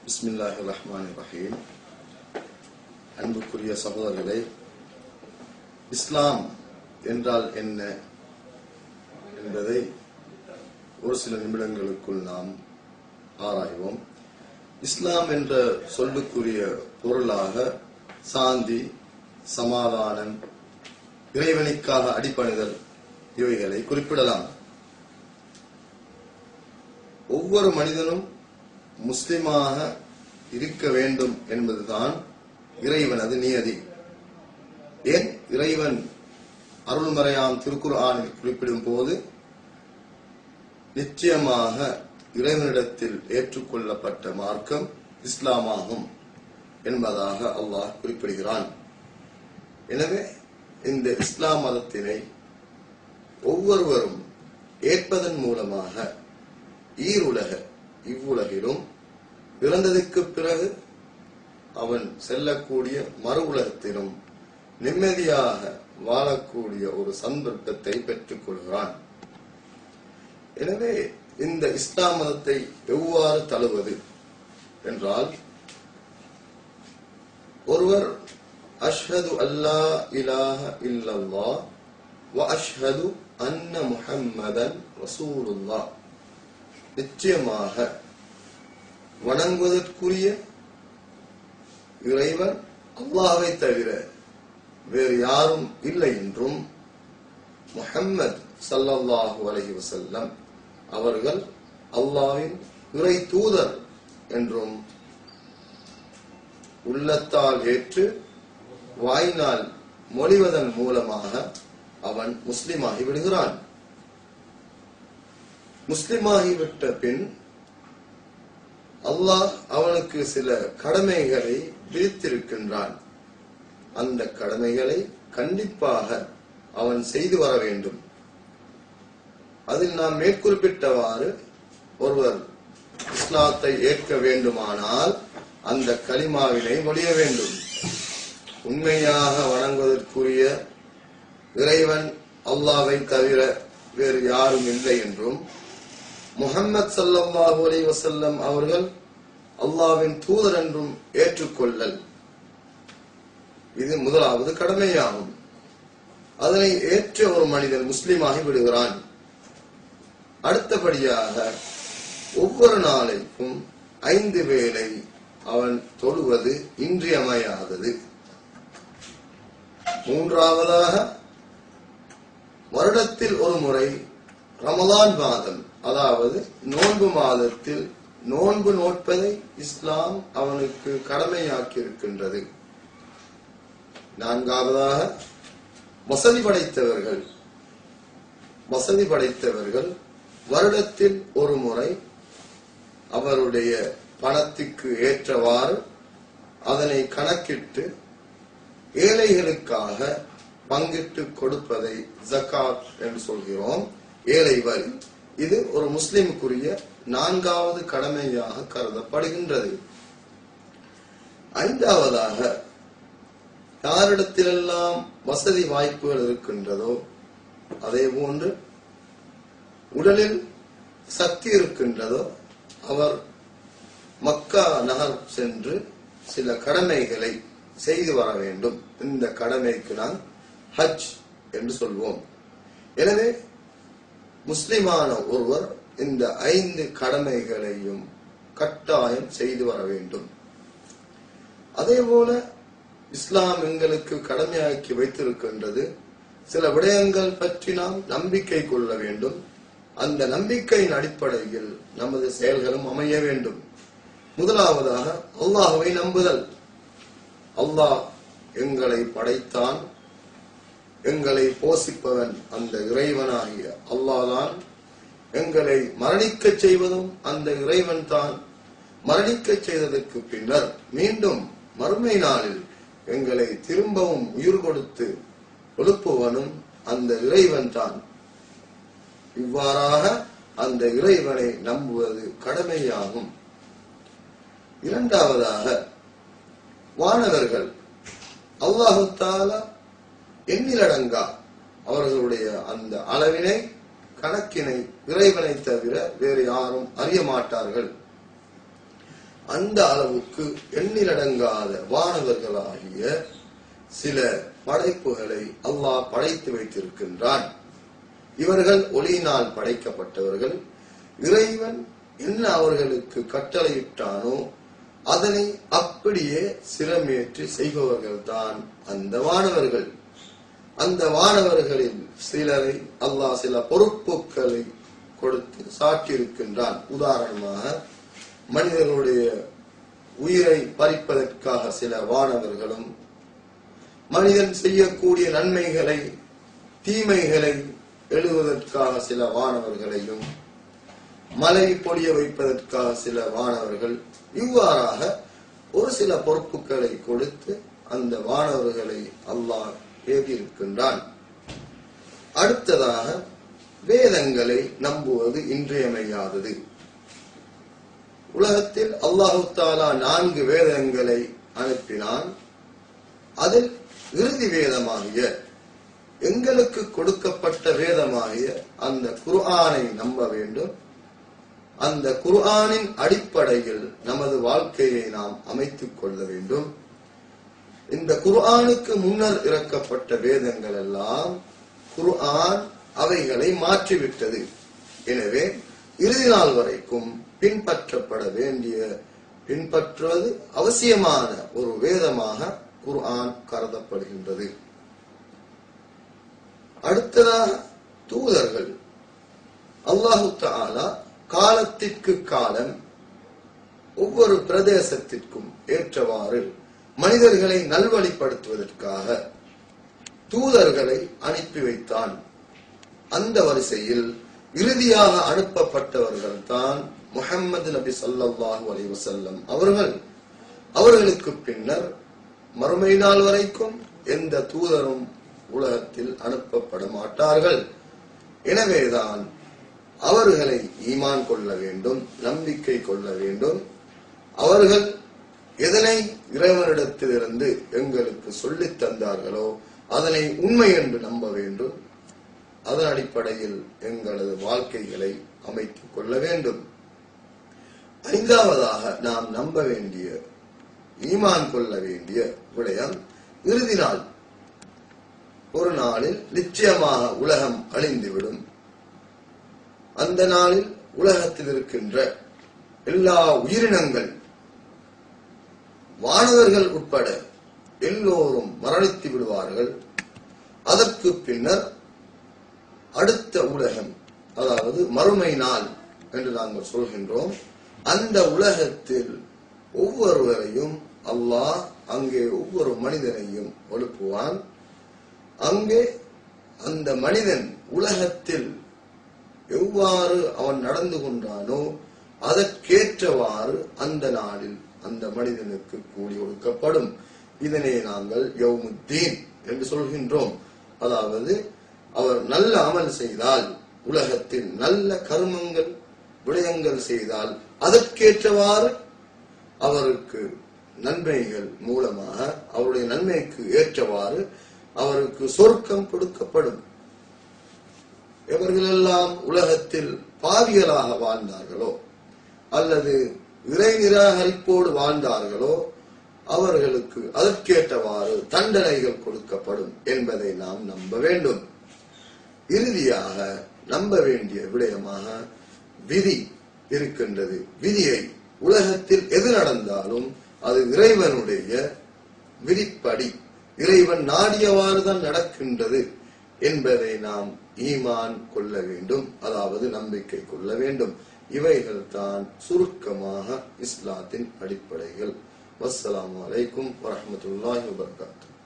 பிஸ்மில்லாஹி ரஹ்மான் ரஹீம் அன்புக்குரிய சகோதரர்களே இஸ்லாம் என்றால் என்ன என்பதை ஒரு சில நிமிடங்களுக்குள் நாம் ஆராய்வோம் இஸ்லாம் என்ற சொல்லுக்குரிய பொருளாக சாந்தி சமாதானம் இறைவனுக்காக அடிப்பணிதல் இவைகளை குறிப்பிடலாம் ஒவ்வொரு மனிதனும் முஸ்லிமாக இருக்க வேண்டும் என்பதுதான் இறைவனது நியதி ஏன் இறைவன் அருள்மறையாம் திருக்குர்ஆனில் குறிப்பிடும் போது நிச்சயமாக இறைவனிடத்தில் ஏற்றுக்கொள்ளப்பட்ட மார்க்கம் இஸ்லாமாகும் என்பதாக அல்லாஹ் குறிப்பிடுகிறான் எனவே இந்த இஸ்லாம் மதத்தினை ஒவ்வொருவரும் ஏற்பதன் மூலமாக ஈருலக இவ்வுலகிலும் பிறந்ததுக்கு பிறகு அவன் செல்லக்கூடிய மறு உலகத்திலும் நிம்மதியாக வாழக்கூடிய ஒரு சந்தர்ப்பத்தை பெற்றுக் கொள்கிறான் எனவே இந்த இஸ்லாம் மதத்தை எவ்வாறு தழுவது என்றால் ஒருவர் அஷ்ஹது அல்லா இலாஹ இல்லல்லா வ அஷ்ஹது அன்ன முஹம்மதன் ரசூலுல்லா நிச்சயமாக வணங்குவதற்குரிய இறைவன் அல்லாஹை தவிர வேறு யாரும் இல்லை என்றும் முஹம்மது சல்லல்லாஹு அலைஹி வஸல்லம் அவர்கள் அல்லாஹ்வின் இறை தூதர் என்றும் உள்ளத்தால் ஏற்று வாயினால் மொழிவதன் மூலமாக அவன் முஸ்லிமாகி விடுகிறான் முஸ்லிமாகிவிட்ட பின் அல்லாஹ் அவனுக்கு சில கடமைகளை விதித்திருக்கின்றான் அந்த கடமைகளை கண்டிப்பாக அவன் செய்து வர வேண்டும் அதில் நாம் மேற்குறிப்பிட்டவாறு ஒருவர் இஸ்லாத்தை ஏற்க வேண்டுமானால் அந்த கலிமாவினை மொழிய வேண்டும் உண்மையாக வணங்குவதற்குரிய இறைவன் அல்லாவை தவிர வேறு யாரும் இல்லை என்றும் முகம்மது சல்லல்லாஹு அலைஹி வஸல்லம் அவர்கள் அல்லாவின் தூதர் என்றும் ஏற்றுக்கொள்ளல் இது முதலாவது கடமையாகும் அதனை ஏற்ற ஒரு மனிதன் முஸ்லிமாகி விடுகிறான் அடுத்தபடியாக ஒவ்வொரு நாளைக்கும் ஐந்து வேளை அவன் தொழுவது இன்றியமையாதது மூன்றாவதாக வருடத்தில் ஒரு முறை ரமலான் மாதம் அதாவது நோன்பு மாதத்தில் நோன்பு நோட்பதை இஸ்லாம் அவனுக்கு கடமையாக்கி இருக்கின்றது நான்காவதாக வசதி படைத்தவர்கள் வசதி படைத்தவர்கள் வருடத்தில் ஒரு முறை அவருடைய பணத்துக்கு ஏற்றவாறு அதனை கணக்கிட்டு ஏழைகளுக்காக பங்கிட்டு கொடுப்பதை ஜக்காத் என்று சொல்கிறோம் ஏழை வரி இது ஒரு முஸ்லிமுக்குரிய நான்காவது கடமையாக கருதப்படுகின்றது ஐந்தாவதாக யாரிடத்திலெல்லாம் வசதி வாய்ப்புகள் இருக்கின்றதோ அதே போன்று உடலில் சக்தி இருக்கின்றதோ அவர் மக்கா நகர் சென்று சில கடமைகளை செய்து வர வேண்டும் இந்த கடமைக்கு நாம் ஹஜ் என்று சொல்வோம் எனவே முஸ்லிமான ஒருவர் இந்த ஐந்து கடமைகளையும் கட்டாயம் செய்து வர வேண்டும் அதே போல இஸ்லாம் எங்களுக்கு கடமையாக்கி வைத்திருக்கின்றது சில விடயங்கள் பற்றி நாம் நம்பிக்கை கொள்ள வேண்டும் அந்த நம்பிக்கையின் அடிப்படையில் நமது செயல்களும் அமைய வேண்டும் முதலாவதாக அல்லாஹுவை நம்புதல் அல்லாஹ் எங்களை படைத்தான் எங்களை போஷிப்பவன் அந்த இறைவனாகிய அல்லாதான் எங்களை மரணிக்கச் செய்வதும் அந்த இறைவன் தான் மரணிக்கச் செய்ததற்கு பின்னர் மீண்டும் மறுமை நாளில் எங்களை திரும்பவும் உயிர் கொடுத்து எழுப்புவனும் அந்த இறைவன் தான் இவ்வாறாக அந்த இறைவனை நம்புவது கடமையாகும் இரண்டாவதாக வானவர்கள் அல்லாஹு தாலா எண்ணிலடங்கா அவர்களுடைய அந்த அளவினை கணக்கினை இறைவனை தவிர வேறு யாரும் அறிய மாட்டார்கள் அந்த அளவுக்கு எண்ணிலடங்காத வானவர்களாகிய சில படைப்புகளை அல்லாஹ் படைத்து வைத்திருக்கின்றான் இவர்கள் ஒளியினால் படைக்கப்பட்டவர்கள் இறைவன் என்ன அவர்களுக்கு கட்டளையிட்டானோ அதனை அப்படியே சிரமேற்றி செய்பவர்கள் தான் அந்த வானவர்கள் அந்த வானவர்களில் சிலரை அல்லாஹ் சில பொறுப்புகளை கொடுத்து சாட்டியிருக்கின்றான் உதாரணமாக மனிதர்களுடைய உயிரை பறிப்பதற்காக சில வானவர்களும் மனிதன் செய்யக்கூடிய நன்மைகளை தீமைகளை எழுதுவதற்காக சில வானவர்களையும் மலை பொழிய வைப்பதற்காக சில வானவர்கள் இவ்வாறாக ஒரு சில பொறுப்புகளை கொடுத்து அந்த வானவர்களை அல்லாஹ் ஏற்றிருக்கின்றான் அடுத்ததாக வேதங்களை நம்புவது இன்றியமையாதது உலகத்தில் அல்லாஹு தாலா நான்கு வேதங்களை அனுப்பினான் அதில் இறுதி வேதமாகிய எங்களுக்கு கொடுக்கப்பட்ட வேதமாகிய அந்த குர்ஆனை நம்ப வேண்டும் அந்த குர்ஆனின் அடிப்படையில் நமது வாழ்க்கையை நாம் அமைத்துக் கொள்ள வேண்டும் இந்த குர்ஆனுக்கு முன்னர் இறக்கப்பட்ட வேதங்கள் எல்லாம் குர்ஆன் அவைகளை மாற்றிவிட்டது எனவே இறுதி நாள் வரைக்கும் பின்பற்றப்பட வேண்டிய பின்பற்றுவது அவசியமான ஒரு வேதமாக குர்ஆன் கருதப்படுகின்றது அடுத்ததாக தூதர்கள் அல்லாஹு தஆலா காலத்திற்கு காலம் ஒவ்வொரு பிரதேசத்திற்கும் ஏற்றவாறு மனிதர்களை நல்வழிப்படுத்துவதற்காக தூதர்களை அனுப்பி வைத்தான் அந்த வரிசையில் இறுதியாக அனுப்பப்பட்டவர்கள் தான் முஹம்மது நபி ஸல்லல்லாஹு அலைஹி வஸல்லம் அவர்கள் அவர்களுக்கு பின்னர் மறுமை நாள் வரைக்கும் எந்த தூதரும் உலகத்தில் அனுப்பப்பட மாட்டார்கள் எனவேதான் அவர்களை ஈமான் கொள்ள வேண்டும் நம்பிக்கை கொள்ள வேண்டும் அவர்கள் எதனை இறைவனிடத்திலிருந்து எங்களுக்கு சொல்லித் தந்தார்களோ அதனை உண்மை என்று நம்ப வேண்டும் அதன் அடிப்படையில் எங்களது வாழ்க்கைகளை அமைத்துக் கொள்ள வேண்டும் ஐந்தாவதாக நாம் நம்ப வேண்டிய ஈமான் கொள்ள வேண்டிய விடயம் இறுதி நாள் ஒரு நாளில் நிச்சயமாக உலகம் அழிந்துவிடும் அந்த நாளில் உலகத்தில் இருக்கின்ற எல்லா உயிரினங்கள் வானவர்கள் உட்பட எல்லோரும் மரணித்து விடுவார்கள் அதற்கு பின்னர் அடுத்த உலகம் அதாவது மறுமை நாள் என்று நாங்கள் சொல்கின்றோம் அந்த உலகத்தில் ஒவ்வொருவரையும் அல்லாஹ் அங்கே ஒவ்வொரு மனிதனையும் எழுப்புவான் அங்கே அந்த மனிதன் உலகத்தில் எவ்வாறு அவன் நடந்து கொண்டானோ அதற்கேற்றவாறு அந்த நாளில் அந்த மனிதனுக்கு கூலி ஒடுக்கப்படும் இதனை நாங்கள் யௌமுத்தீன் என்று சொல்கின்றோம் அதாவது அவர் நல்ல அமல் செய்தால் உலகத்தில் நல்ல கர்மங்கள் விடயங்கள் செய்தால் அதற்கேற்றவாறு அவருக்கு நன்மைகள் மூலமாக அவருடைய நன்மைக்கு ஏற்றவாறு அவருக்கு சொர்க்கம் கொடுக்கப்படும் எவர்களெல்லாம் உலகத்தில் பாவியலாக வாழ்ந்தார்களோ அல்லது இறை நிராகரிப்போடு வாழ்ந்தார்களோ அவர்களுக்கு அதற்கேற்றவாறு தண்டனைகள் கொடுக்கப்படும் என்பதை நாம் நம்ப வேண்டும் இறுதியாக நம்ப வேண்டிய விடயமாக விதி இருக்கின்றது விதியை உலகத்தில் எது நடந்தாலும் அது இறைவனுடைய விதிப்படி இறைவன் நாடியவாறு தான் நடக்கின்றது என்பதை நாம் ஈமான் கொள்ள வேண்டும் அதாவது நம்பிக்கை கொள்ள வேண்டும் இவைகள் தான் சுருக்கமாக இஸ்லாத்தின் அடிப்படைகள் வஸ்ஸலாமு அலைக்கும் வரஹ்மத்துல்லாஹி வபரகாத்துஹு